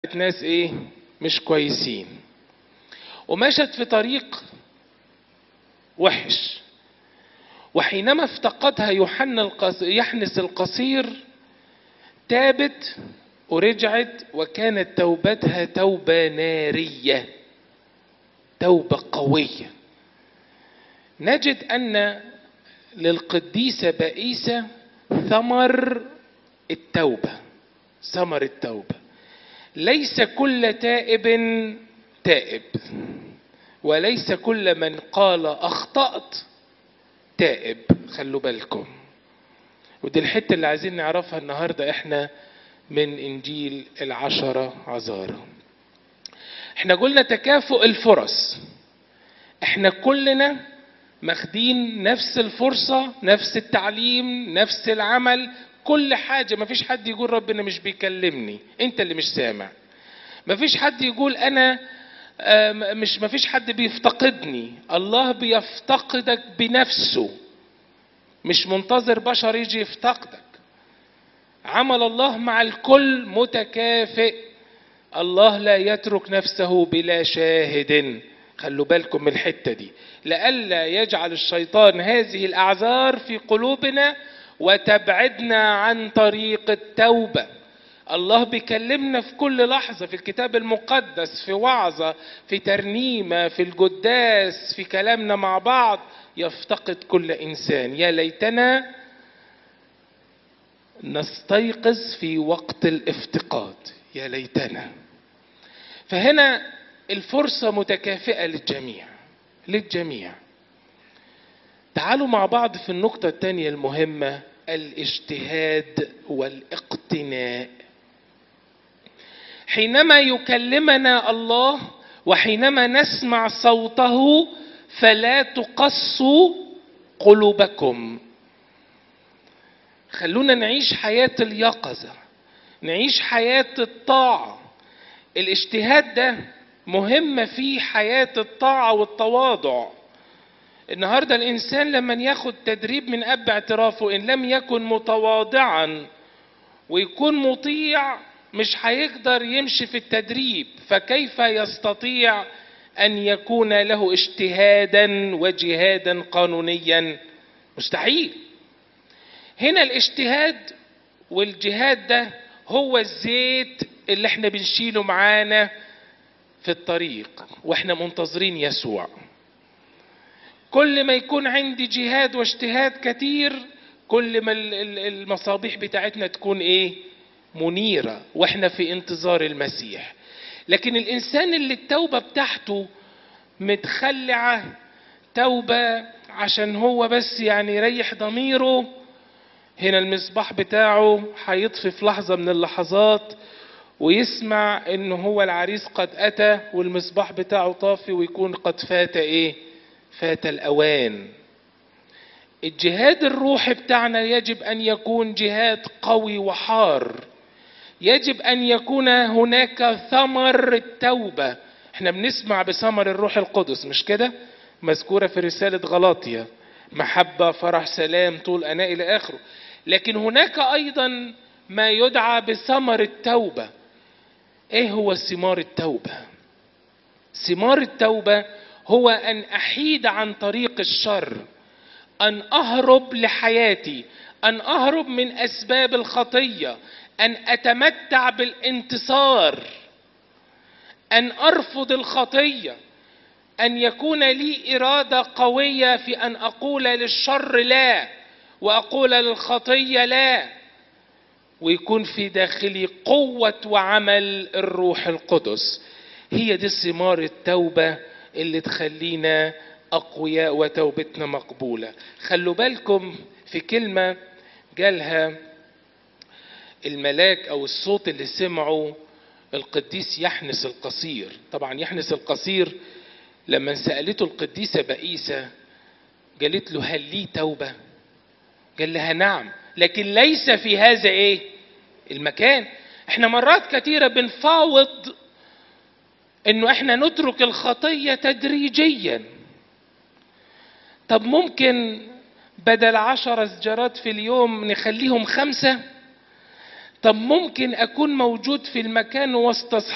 ناس ايه مش كويسين ومشت في طريق وحش وحينما افتقدها يوحنا القص... يحنس القصير تابت ورجعت وكانت توبتها توبة نارية توبة قوية نجد أن للقديسة بائسة ثمر التوبة ثمر التوبة ليس كل تائب تائب وليس كل من قال أخطأت تائب خلوا بالكم ودي الحتة اللي عايزين نعرفها النهاردة احنا من انجيل العشرة عذارى احنا قلنا تكافؤ الفرص احنا كلنا ماخدين نفس الفرصة نفس التعليم نفس العمل كل حاجة مفيش حد يقول ربنا مش بيكلمني انت اللي مش سامع مفيش حد يقول انا مش مفيش حد بيفتقدني الله بيفتقدك بنفسه مش منتظر بشر يجي يفتقدك عمل الله مع الكل متكافئ الله لا يترك نفسه بلا شاهد خلوا بالكم من الحته دي لئلا يجعل الشيطان هذه الاعذار في قلوبنا وتبعدنا عن طريق التوبه الله بيكلمنا في كل لحظه في الكتاب المقدس في وعظه في ترنيمه في القداس في كلامنا مع بعض يفتقد كل انسان يا ليتنا نستيقظ في وقت الافتقاد يا ليتنا فهنا الفرصة متكافئة للجميع للجميع تعالوا مع بعض في النقطة الثانية المهمة الاجتهاد والاقتناء حينما يكلمنا الله وحينما نسمع صوته فلا تقصوا قلوبكم خلونا نعيش حياة اليقظة نعيش حياة الطاعة الاجتهاد ده مهمة في حياة الطاعة والتواضع النهاردة الإنسان لما ياخد تدريب من أب اعترافه إن لم يكن متواضعا ويكون مطيع مش هيقدر يمشي في التدريب فكيف يستطيع أن يكون له اجتهادا وجهادا قانونيا مستحيل هنا الاجتهاد والجهاد ده هو الزيت اللي احنا بنشيله معانا في الطريق واحنا منتظرين يسوع كل ما يكون عندي جهاد واجتهاد كتير كل ما المصابيح بتاعتنا تكون ايه منيرة واحنا في انتظار المسيح لكن الانسان اللي التوبة بتاعته متخلعة توبة عشان هو بس يعني يريح ضميره هنا المصباح بتاعه هيطفي في لحظة من اللحظات ويسمع ان هو العريس قد اتى والمصباح بتاعه طافي ويكون قد فات ايه فات الاوان الجهاد الروحي بتاعنا يجب ان يكون جهاد قوي وحار يجب ان يكون هناك ثمر التوبه احنا بنسمع بثمر الروح القدس مش كده مذكوره في رساله غلاطيا محبه فرح سلام طول اناء الى اخره لكن هناك ايضا ما يدعى بثمر التوبه ايه هو ثمار التوبه ثمار التوبه هو ان احيد عن طريق الشر ان اهرب لحياتي ان اهرب من اسباب الخطيه ان اتمتع بالانتصار ان ارفض الخطيه ان يكون لي اراده قويه في ان اقول للشر لا واقول للخطيه لا ويكون في داخلي قوه وعمل الروح القدس هي دي ثمار التوبه اللي تخلينا اقوياء وتوبتنا مقبوله خلوا بالكم في كلمه قالها الملاك او الصوت اللي سمعه القديس يحنس القصير طبعا يحنس القصير لما سالته القديسه بئيسه قالت له هل لي توبه قال لها نعم لكن ليس في هذا ايه المكان احنا مرات كثيره بنفاوض انه احنا نترك الخطيه تدريجيا طب ممكن بدل عشر سجارات في اليوم نخليهم خمسه طب ممكن اكون موجود في المكان وسط